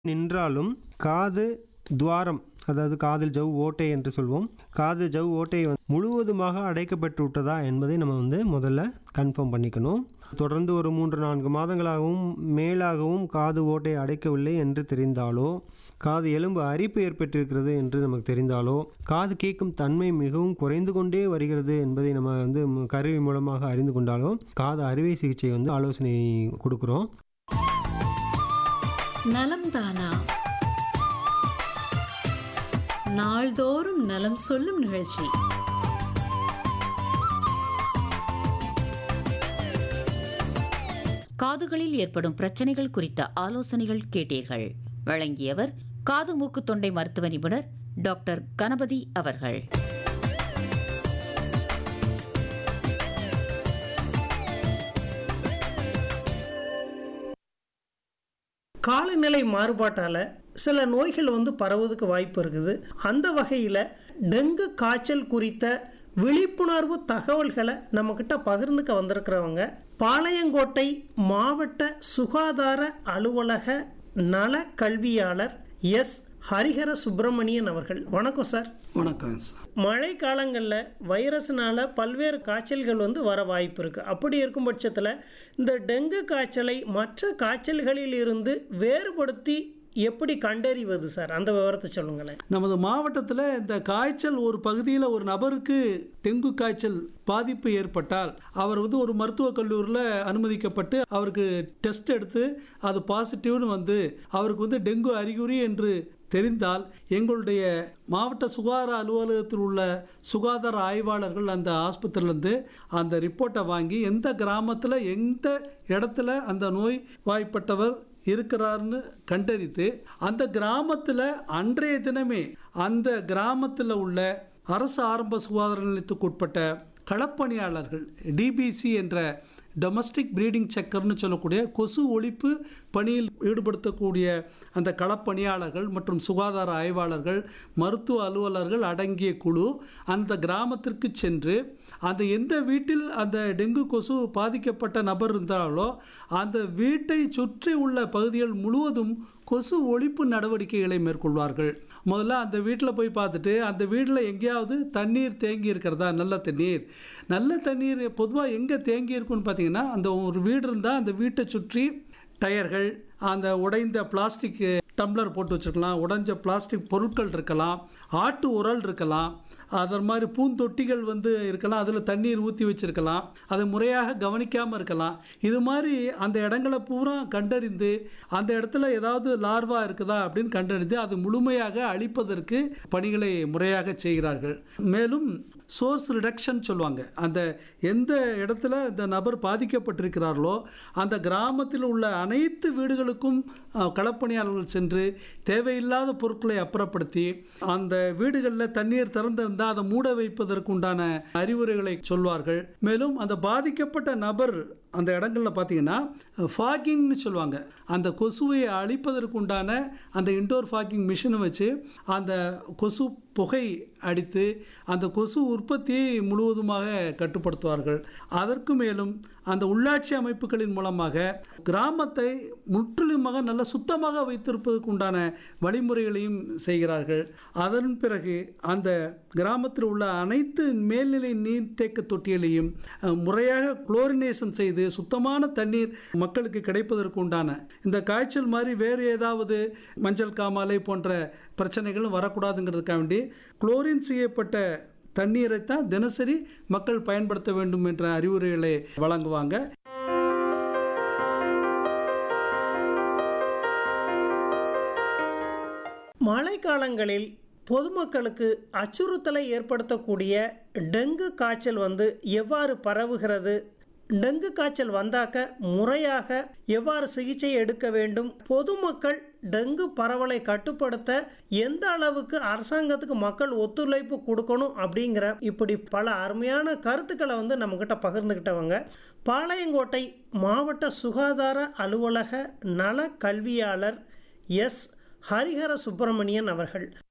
நின்றாலும் காது துவாரம் அதாவது காதில் ஜவ் ஓட்டை என்று சொல்வோம் காது ஜவ் ஓட்டை வந்து முழுவதுமாக அடைக்கப்பட்டு விட்டதா என்பதை நம்ம வந்து முதல்ல கன்ஃபார்ம் பண்ணிக்கணும் தொடர்ந்து ஒரு மூன்று நான்கு மாதங்களாகவும் மேலாகவும் காது ஓட்டை அடைக்கவில்லை என்று தெரிந்தாலோ காது எலும்பு அரிப்பு ஏற்பட்டிருக்கிறது என்று நமக்கு தெரிந்தாலோ காது கேட்கும் தன்மை மிகவும் குறைந்து கொண்டே வருகிறது என்பதை நம்ம வந்து ம், கருவி மூலமாக அறிந்து கொண்டாலோ காது அறுவை சிகிச்சை வந்து ஆலோசனை கொடுக்குறோம் நலம் தானா நாள்தோறும் நலம் சொல்லும் நிகழ்ச்சி காதுகளில் ஏற்படும் பிரச்சனைகள் குறித்த ஆலோசனைகள் கேட்டீர்கள் வழங்கியவர் காது மூக்கு தொண்டை மருத்துவ நிபுணர் டாக்டர் கணபதி அவர்கள் காலநிலை மாறுபாட்டால் சில நோய்கள் வந்து பரவுவதுக்கு வாய்ப்பு இருக்குது அந்த வகையில் டெங்கு காய்ச்சல் குறித்த விழிப்புணர்வு தகவல்களை நம்மக்கிட்ட பகிர்ந்துக்க வந்திருக்கிறவங்க பாளையங்கோட்டை மாவட்ட சுகாதார அலுவலக நல கல்வியாளர் எஸ் ஹரிஹர சுப்பிரமணியன் அவர்கள் வணக்கம் சார் வணக்கம் சார் மழை காலங்களில் வைரஸ்னால பல்வேறு காய்ச்சல்கள் வந்து வர வாய்ப்பு இருக்குது அப்படி இருக்கும் பட்சத்தில் இந்த டெங்கு காய்ச்சலை மற்ற காய்ச்சல்களில் இருந்து வேறுபடுத்தி எப்படி கண்டறிவது சார் அந்த விவரத்தை சொல்லுங்களேன் நமது மாவட்டத்தில் இந்த காய்ச்சல் ஒரு பகுதியில் ஒரு நபருக்கு டெங்கு காய்ச்சல் பாதிப்பு ஏற்பட்டால் அவர் வந்து ஒரு மருத்துவக் கல்லூரியில் அனுமதிக்கப்பட்டு அவருக்கு டெஸ்ட் எடுத்து அது பாசிட்டிவ்னு வந்து அவருக்கு வந்து டெங்கு அறிகுறி என்று தெரிந்தால் எங்களுடைய மாவட்ட சுகாதார அலுவலகத்தில் உள்ள சுகாதார ஆய்வாளர்கள் அந்த ஆஸ்பத்திரியிலேருந்து அந்த ரிப்போர்ட்டை வாங்கி எந்த கிராமத்தில் எந்த இடத்துல அந்த நோய் வாய்ப்பட்டவர் இருக்கிறார்னு கண்டறித்து அந்த கிராமத்தில் அன்றைய தினமே அந்த கிராமத்தில் உள்ள அரசு ஆரம்ப சுகாதார நிலையத்துக்கு உட்பட்ட களப்பணியாளர்கள் டிபிசி என்ற டொமஸ்டிக் ப்ரீடிங் செக்கர்னு சொல்லக்கூடிய கொசு ஒழிப்பு பணியில் ஈடுபடுத்தக்கூடிய அந்த களப்பணியாளர்கள் மற்றும் சுகாதார ஆய்வாளர்கள் மருத்துவ அலுவலர்கள் அடங்கிய குழு அந்த கிராமத்திற்கு சென்று அந்த எந்த வீட்டில் அந்த டெங்கு கொசு பாதிக்கப்பட்ட நபர் இருந்தாலோ அந்த வீட்டை சுற்றி உள்ள பகுதிகள் முழுவதும் கொசு ஒழிப்பு நடவடிக்கைகளை மேற்கொள்வார்கள் முதல்ல அந்த வீட்டில் போய் பார்த்துட்டு அந்த வீட்டில் எங்கேயாவது தண்ணீர் தேங்கி இருக்கிறதா நல்ல தண்ணீர் நல்ல தண்ணீர் பொதுவாக எங்கே தேங்கி இருக்குன்னு பார்த்தீங்கன்னா அந்த ஒரு வீடு இருந்தால் அந்த வீட்டை சுற்றி டயர்கள் அந்த உடைந்த பிளாஸ்டிக் டம்ளர் போட்டு வச்சுருக்கலாம் உடைஞ்ச பிளாஸ்டிக் பொருட்கள் இருக்கலாம் ஆட்டு உரல் இருக்கலாம் அதன் மாதிரி பூந்தொட்டிகள் வந்து இருக்கலாம் அதில் தண்ணீர் ஊற்றி வச்சிருக்கலாம் அதை முறையாக கவனிக்காமல் இருக்கலாம் இது மாதிரி அந்த இடங்களை பூரா கண்டறிந்து அந்த இடத்துல ஏதாவது லார்வா இருக்குதா அப்படின்னு கண்டறிந்து அது முழுமையாக அழிப்பதற்கு பணிகளை முறையாக செய்கிறார்கள் மேலும் சோர்ஸ் ரிடக்ஷன் சொல்லுவாங்க அந்த எந்த இடத்துல இந்த நபர் பாதிக்கப்பட்டிருக்கிறார்களோ அந்த கிராமத்தில் உள்ள அனைத்து வீடுகளுக்கும் அஹ், களப்பணியாளர்கள் சென்று தேவையில்லாத பொருட்களை அப்புறப்படுத்தி அந்த வீடுகளில் தண்ணீர் திறந்திருந்தால் அதை மூட வைப்பதற்கு உண்டான அறிவுரைகளை சொல்வார்கள் மேலும் அந்த பாதிக்கப்பட்ட நபர் அந்த இடங்களில் பார்த்தீங்கன்னா ஃபாகிங்னு சொல்லுவாங்க அந்த கொசுவை அழிப்பதற்கு உண்டான அந்த இன்டோர் ஃபாகிங் மிஷினை வச்சு அந்த கொசு புகை அடித்து அந்த கொசு உற்பத்தியை முழுவதுமாக கட்டுப்படுத்துவார்கள் அதற்கு மேலும் அந்த உள்ளாட்சி அமைப்புகளின் மூலமாக கிராமத்தை முற்றிலுமாக நல்ல சுத்தமாக வைத்திருப்பதற்கு உண்டான வழிமுறைகளையும் செய்கிறார்கள் அதன் பிறகு அந்த கிராமத்தில் உள்ள அனைத்து மேல்நிலை நீர்த்தேக்க தொட்டிகளையும் அஹ், முறையாக குளோரினேஷன் செய்து சுத்தமான தண்ணீர் மக்களுக்கு கிடைப்பதற்கு உண்டான இந்த காய்ச்சல் மாதிரி வேறு ஏதாவது மஞ்சள் காமாலை போன்ற பிரச்சனைகளும் வரக்கூடாதுங்கிறதுக்காக வேண்டி குளோரின் செய்யப்பட்ட தண்ணீரை தான் தினசரி மக்கள் பயன்படுத்த வேண்டும் என்ற அறிவுரைகளை வழங்குவாங்க மழைக்காலங்களில் பொதுமக்களுக்கு அச்சுறுத்தலை ஏற்படுத்தக்கூடிய டெங்கு காய்ச்சல் வந்து எவ்வாறு பரவுகிறது டெங்கு காய்ச்சல் வந்தாக்க முறையாக எவ்வாறு சிகிச்சை எடுக்க வேண்டும் பொதுமக்கள் டெங்கு பரவலை கட்டுப்படுத்த எந்த அளவுக்கு அரசாங்கத்துக்கு மக்கள் ஒத்துழைப்பு கொடுக்கணும் அப்படிங்கிற இப்படி பல அருமையான கருத்துக்களை வந்து நம்மக்கிட்ட பகிர்ந்துக்கிட்டவங்க பாளையங்கோட்டை மாவட்ட சுகாதார அலுவலக நல கல்வியாளர் எஸ் ஹரிஹர சுப்பிரமணியன் அவர்கள்